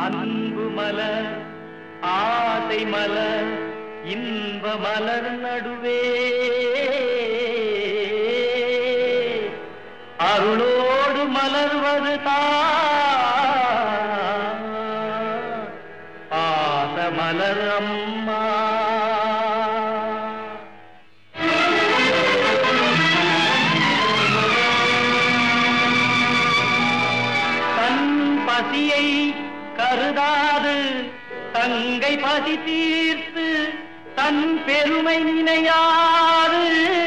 அன்பு மலர் ஆசை மலர் இன்ப மலர் நடுவே அருளோடு மலர்வது பாச மலர் அம்மா தன் பசியை கருதாது தங்கை பசி தீர்த்து தன் பெருமை நினையாது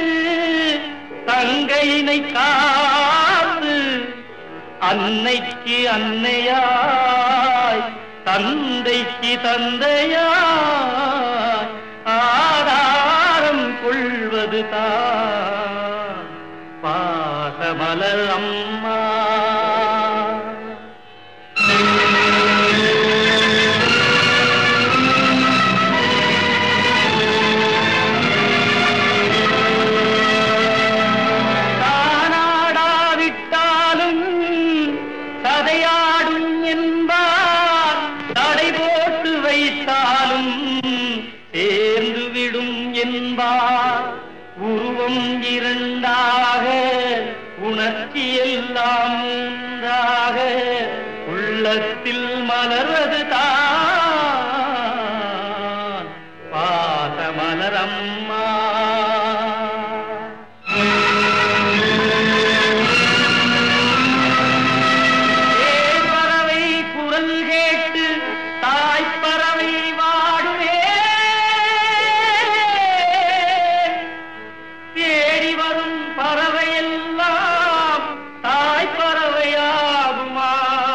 தங்கையினை காத்து அன்னைக்கு அன்னையாய் தந்தைக்கு தந்தையாய் ஆதாரம் கொள்வது தான் பாசமலர் அம்மா தானாடாவிட்டாலும் சதையாடும் என்பார் தடை போட்டு வைத்தாலும் சேர்ந்து விடும் என்பார் உருவம் இரண்டாக உணர்ச்சி எல்லாம் ஒன்றாக உள்ளத்தில் மலர்வது தான் பாச மலரம்மா பறவை குரல் கேட்டு தாய்ப்பறவை வாடுவே தேடி வரும் பறவை எல்லாம் தாய்ப்பறவையாகுமா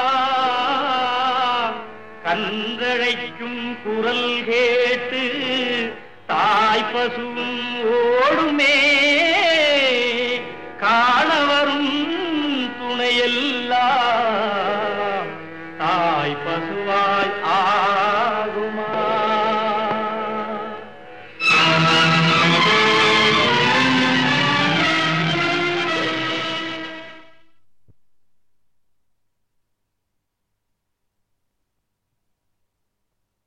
கன்றழைக்கும் குரல் கேட்டு தாய் பசுவும் ஓடுமே